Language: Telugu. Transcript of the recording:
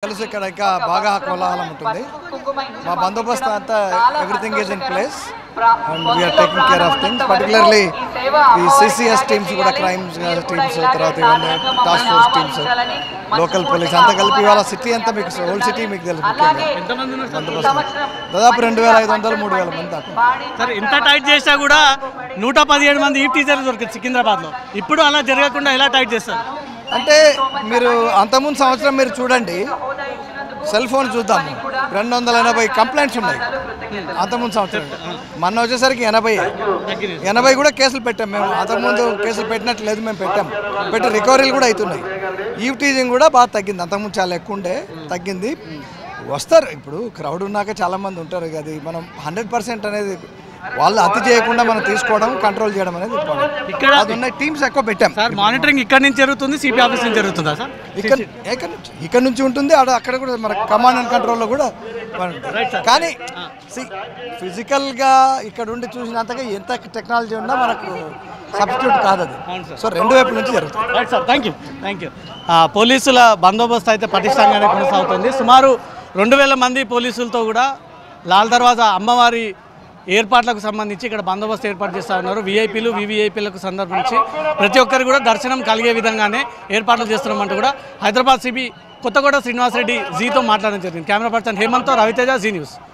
తెలుసు ఇక్కడ ఇంకా బాగా కోలాహలం ఉంటుంది మా బందోబస్తు అంతా everything is in place and we're taking care of things particularly ఈ సిసిఎస్ టీమ్స్ కూడా క్రైమ్స్ టీమ్స్ తర్వాత ఇవన్నీ task force teams local police అంతా కలిపి ఇవాళ సిటీ అంతా మీకు హోల్ సిటీ మీకు తెలుసు ముఖ్యంగా ఎంతమంది ఉన్నారు సార్? బందోబస్తు దాదాపు రెండు వేల ఐదు వందలు మూడు వేల మంది దాకా సార్ ఎంత టైట్ చేసినా కూడా నూట పదిహేడు మంది ఈ టీచర్లు దొరికింది సికింద్రాబాద్లో ఇప్పుడు అలా జరగకుండా ఎలా టైట్ చేస్తారు అంటే మీరు అంతకుముందు సంవత్సరం మీరు చూడండి సెల్ ఫోన్ చూద్దాము రెండు వందల ఎనభై కంప్లైంట్స్ ఉన్నాయి అంతకుముందు సంవత్సరం మొన్న వచ్చేసరికి ఎనభై ఎనభై కూడా కేసులు పెట్టాం మేము అంతకుముందు కేసులు పెట్టినట్టు లేదు మేము పెట్టాం పెట్టి రికవరీలు కూడా అవుతున్నాయి ఈవ్ టీజింగ్ కూడా బాగా తగ్గింది అంతకుముందు చాలా ఎక్కువ ఉండే తగ్గింది వస్తారు ఇప్పుడు క్రౌడ్ ఉన్నాక చాలా మంది ఉంటారు ఇక అది మనం హండ్రెడ్ పర్సెంట్ అనేది వాళ్ళు అతి చేయకుండా మనం తీసుకోవడం కంట్రోల్ చేయడం అనేది important. ఇక్కడ- అది ఉన్న టీమ్స్ ఎక్కువ పెట్టాం సార్ మానిటరింగ్ ఇక్కడ నుంచి జరుగుతుంది సిపి ఆఫీస్ నుంచి జరుగుతుందా సార్ ఇక్కడ ఇక్కడ నుంచి ఇక్కడ నుంచి ఉంటుంది ఆడ అక్కడ కూడా మన కమాండ్ అండ్ కంట్రోల్లో కూడా ఉంటుంది. Right, sir. కానీ ఫిజికల్గా ఇక్కడ ఉండి చూసినంతగా ఎంత టెక్నాలజీ ఉన్నా మనకు సబ్స్టిట్యూట్ కాదు అది అవును సార్. సో రెండు వైపుల నుంచి జరుగుతుంది right sir thank you thank you పోలీసుల బందోబస్తు అయితే పటిష్టంగానే కొనసాగుతుంది సుమారు రెండు వేల మంది పోలీసులతో కూడా లాల్ దర్వాజా అమ్మవారి ఏర్పాట్లకు సంబంధించి ఇక్కడ బందోబస్తు ఏర్పాటు చేస్తూ ఉన్నారు వీఐపీలు వివిఐపీలకు సందర్భించి ప్రతి ఒక్కరు కూడా దర్శనం కలిగే విధంగానే ఏర్పాట్లు చేస్తున్నామంటూ కూడా హైదరాబాద్ సిబి కొత్తగూడ శ్రీనివాసరెడ్డి జీతో మాట్లాడడం జరిగింది కెమెరా పర్సన్ హేమంత్తో రవితేజ జీ న్యూస్